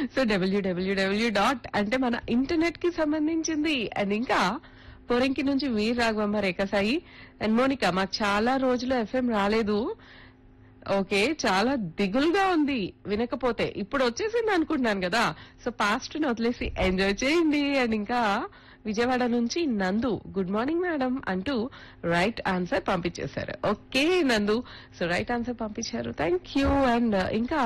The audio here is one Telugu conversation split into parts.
సో డబ్ల్యూడబ్ల్యూడబ్ల్యూ డాట్ అంటే మన ఇంటర్నెట్ కి సంబంధించింది అండ్ ఇంకా పొరంకి నుంచి వీర్ రాఘవమ్మ రేఖసాయి అండ్ మోనిక మాకు చాలా రోజులు ఎఫ్ఎం రాలేదు ఓకే చాలా దిగులుగా ఉంది వినకపోతే ఇప్పుడు వచ్చేసింది అనుకుంటున్నాను కదా సో పాస్ట్ ని వదిలేసి ఎంజాయ్ చేయండి అండ్ ఇంకా విజయవాడ నుంచి నందు గుడ్ మార్నింగ్ మేడం అంటూ రైట్ ఆన్సర్ పంపించేశారు okay Nandu so right answer పంపించారు థ్యాంక్ యూ అండ్ ఇంకా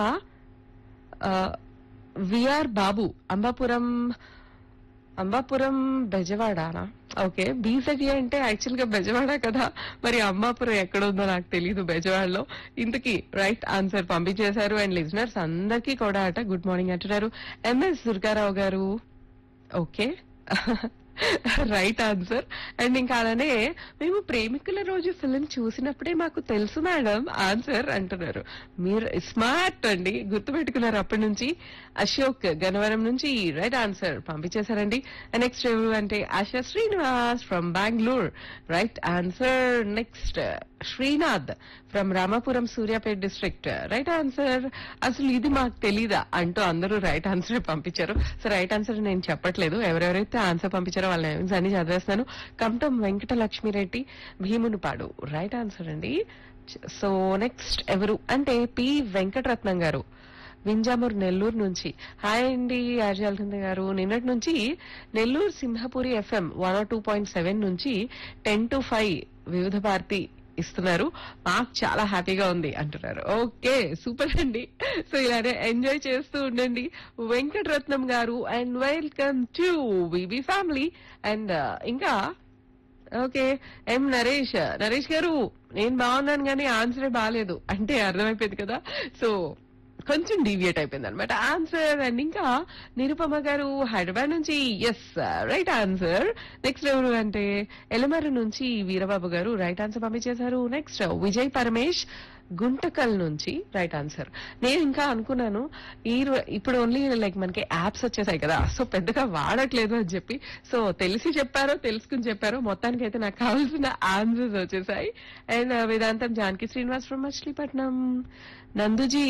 విఆర్ బాబు అంబాపురం అంబాపురం బెజవాడనా ఓకే బీజడి అంటే యాక్చువల్ గా బెజవాడ కదా మరి అంబాపురం ఎక్కడ ఉందో నాకు తెలియదు బెజవాడలో ఇంతకీ రైట్ ఆన్సర్ పంపించేశారు అండ్ లిజనర్స్ అందరికీ కూడా అట గుడ్ మార్నింగ్ అంటున్నారు ఎంఎస్ దుర్గారావు గారు ఓకే రైట్ ఆన్సర్ అండ్ ఇంకా అలానే మేము ప్రేమికుల రోజు ఫిలిం చూసినప్పుడే మాకు తెలుసు మేడం ఆన్సర్ అంటున్నారు మీరు స్మార్ట్ అండి గుర్తుపెట్టుకున్నారు అప్పటి నుంచి అశోక్ గనవరం నుంచి రైట్ ఆన్సర్ పంపించేశారండి నెక్స్ట్ ఎవరు అంటే Asha Srinivas from Bengaluru right answer next Srinath from Ramapuram Suryapet district right answer అసలు ఇది మాకు తెలీదా అంటూ అందరూ రైట్ ఆన్సర్ పంపించారు సో రైట్ ఆన్సర్ నేను చెప్పట్లేదు ఎవరెవరైతే ఆన్సర్ పంపించారో వాళ్ళ నేమ్స్ అన్ని చదివేస్తున్నాను కమటం వెంకట లక్ష్మిరెడ్డి భీమునిపాడు రైట్ ఆన్సర్ అండి సో నెక్స్ట్ ఎవరు అంటే పి వెంకటరత్నం గారు వింజామూర్ నెల్లూరు నుంచి హాయ్ అండి ఆర్జాల్కంద గారు నిన్నటి నుంచి Nellore Simhapuri FM one two point seven నుంచి ten to five Vividh Bharati ఇస్తున్నారు మాకు చాలా హ్యాపీగా ఉంది అంటున్నారు ఓకే సూపర్ అండి సో ఇలానే ఎంజాయ్ చేస్తూ ఉండండి వెంకటరత్నం గారు and welcome to BB family and ఇంకా ఓకే ఎం నరేష్ నరేష్ గారు నేను బాగున్నాను కానీ ఆన్సరే బాగాలేదు అంటే అర్థమైపోయింది కదా సో కొంచెం డీవియేట్ అయిపోయింది అనమాట ఆన్సర్ అండ్ ఇంకా నిరుపమ గారు హైదరాబాద్ నుంచి ఎస్ రైట్ ఆన్సర్ నెక్స్ట్ ఎవరు అంటే ఎలమర్రు నుంచి వీరబాబు గారు రైట్ ఆన్సర్ పంపించేశారు నెక్స్ట్ విజయ్ పరమేష్ గుంటకల్ నుంచి రైట్ ఆన్సర్ నేను ఇంకా అనుకున్నాను ఈ రో- ఇప్పుడు ఓన్లీ లైక్ మనకి యాప్స్ వచ్చేసాయి కదా సో పెద్దగా వాడట్లేదు అని చెప్పి సో తెలిసి చెప్పారో తెలుసుకుని చెప్పారో మొత్తానికి అయితే నాకు కావాల్సిన ఆన్సర్స్ వచ్చేసాయి అండ్ వేదాంతం జానకి శ్రీనివాస్ ఫ్రమ్ మచిలీపట్నం నందుజీ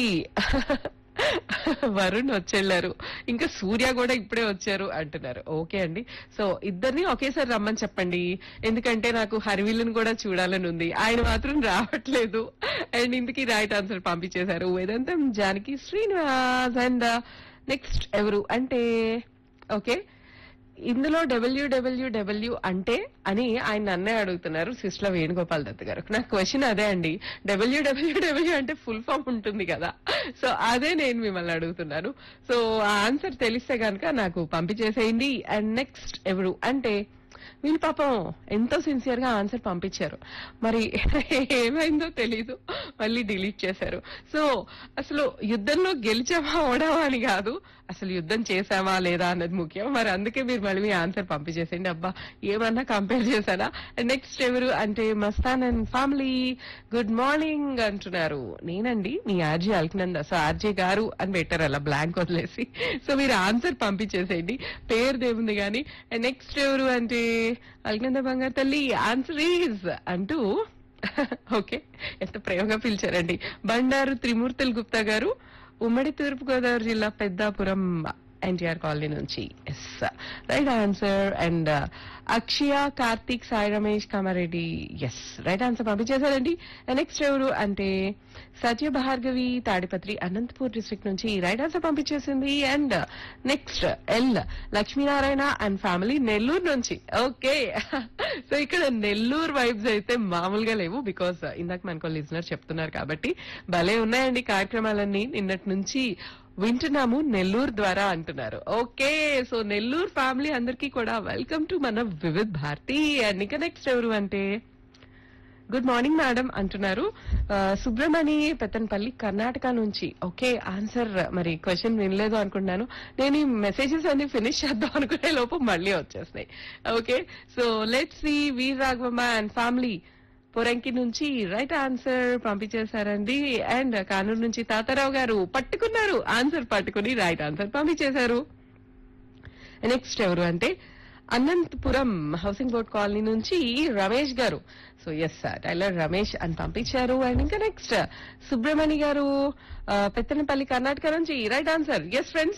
వరుణ్ వచ్చేళ్లారు ఇంకా సూర్య కూడా ఇప్పుడే వచ్చారు అంటున్నారు ఓకే అండి సో ఇద్దరిని ఒకేసారి రమ్మని చెప్పండి ఎందుకంటే నాకు హరివిల్లుని కూడా చూడాలని ఉంది ఆయన మాత్రం రావట్లేదు అండ్ ఇందుకి రైట్ ఆన్సర్ పంపించేశారు వేదాంతం జానకి శ్రీనివాస్ అండ్ నెక్స్ట్ ఎవరు అంటే ఓకే ఇందులో డబ్ల్యూడబ్ల్యూడబ్ల్యూ అంటే అని ఆయన అన్నే అడుగుతున్నారు సిస్ల వేణుగోపాల్ దత్ గారు నా క్వశ్చన్ అదే అండి డబ్ల్యూడబ్ల్యూడబ్ల్యూ అంటే ఫుల్ ఫామ్ ఉంటుంది కదా సో అదే నేను మిమ్మల్ని అడుగుతున్నాను సో ఆ ఆన్సర్ తెలిస్తే గనక నాకు పంపించేసేయండి అండ్ నెక్స్ట్ ఎవరు అంటే వీళ్ళు పాపం ఎంతో సిన్సియర్ గా ఆన్సర్ పంపించారు మరి ఏమైందో తెలీదు మళ్ళీ డిలీట్ చేశారు సో అసలు యుద్ధంలో గెలిచామా ఓడామా అని కాదు అసలు యుద్ధం చేశామా లేదా అన్నది ముఖ్యం మరి అందుకే మీరు మళ్ళీ మీ ఆన్సర్ పంపించేసేయండి అబ్బా ఏమన్నా కంపేర్ చేశానా నెక్స్ట్ ఎవరు అంటే Mastan and family good morning అంటున్నారు నేనండి మీ ఆర్జీ అల్కనంద సో ఆర్జే గారు అని పెట్టారు అలా బ్లాంక్ వదిలేసి సో మీరు ఆన్సర్ పంపించేసేయండి పేరు దేవుంది కానీ నెక్స్ట్ ఎవరు అంటే అల్కనంద బంగారు తల్లి ఆన్సర్ ఈజ్ అంటూ ఓకే ఎంత ప్రేమగా పిలిచారండి బండారు త్రిమూర్తులు గుప్తా గారు ఉమ్మడి తూర్పు గోదావరి జిల్లా పెద్దాపురం ఎన్టీఆర్ కాలనీ నుంచి S right answer and Akshaya Karthik Sai Ramesh Kamareddy S right answer పంపించేశారండి నెక్స్ట్ ఎవరు అంటే సత్య భార్గవి తాడిపత్రి అనంతపూర్ డిస్ట్రిక్ట్ నుంచి రైట్ ఆన్సర్ పంపించేసింది and next L Lakshminarayana and family Nellore నుంచి ఓకే సో ఇక్కడ నెల్లూరు వైబ్స్ అయితే మామూలుగా లేవు బికాస్ ఇందాక మనకు లిజనర్ చెప్తున్నారు కాబట్టి భలే ఉన్నాయండి కార్యక్రమాలన్నీ నిన్నటి నుంచి వింటున్నాము నెల్లూరు ద్వారా అంటున్నారు ఓకే సో నెల్లూరు ఫ్యామిలీ అందరికీ కూడా వెల్కమ్ టు మన వివిధ్ భారతి అండ్ ఇక నెక్స్ట్ ఎవరు అంటే గుడ్ మార్నింగ్ మేడం అంటున్నారు ఆ, సుబ్రమణి పెత్తనపల్లి కర్ణాటక నుంచి ఓకే ఆన్సర్ మరి క్వశ్చన్ వినలేదు అనుకుంటున్నాను నేను ఈ మెసేజెస్ అన్ని ఫినిష్ చేద్దాం అనుకునే లోపు మళ్ళీ వచ్చేస్తున్నాయి okay so let see Veer Raghavamma and family Poranki నుంచి రైట్ ఆన్సర్ పంపించేశారండి అండ్ కానూరు నుంచి తాతారావు గారు పట్టుకున్నారు ఆన్సర్ పట్టుకుని రైట్ ఆన్సర్ పంపించేశారు నెక్స్ట్ ఎవరు అంటే అనంతపురం హౌసింగ్ బోర్డ్ కాలనీ నుంచి రమేష్ గారు సో ఎస్ టైలర్ రమేష్ అని పంపించారు అండ్ ఇంకా నెక్స్ట్ సుబ్రహ్మణి గారు ఆ, పెత్తనపల్లి కర్ణాటక నుంచి రైట్ ఆన్సర్ ఎస్ ఫ్రెండ్స్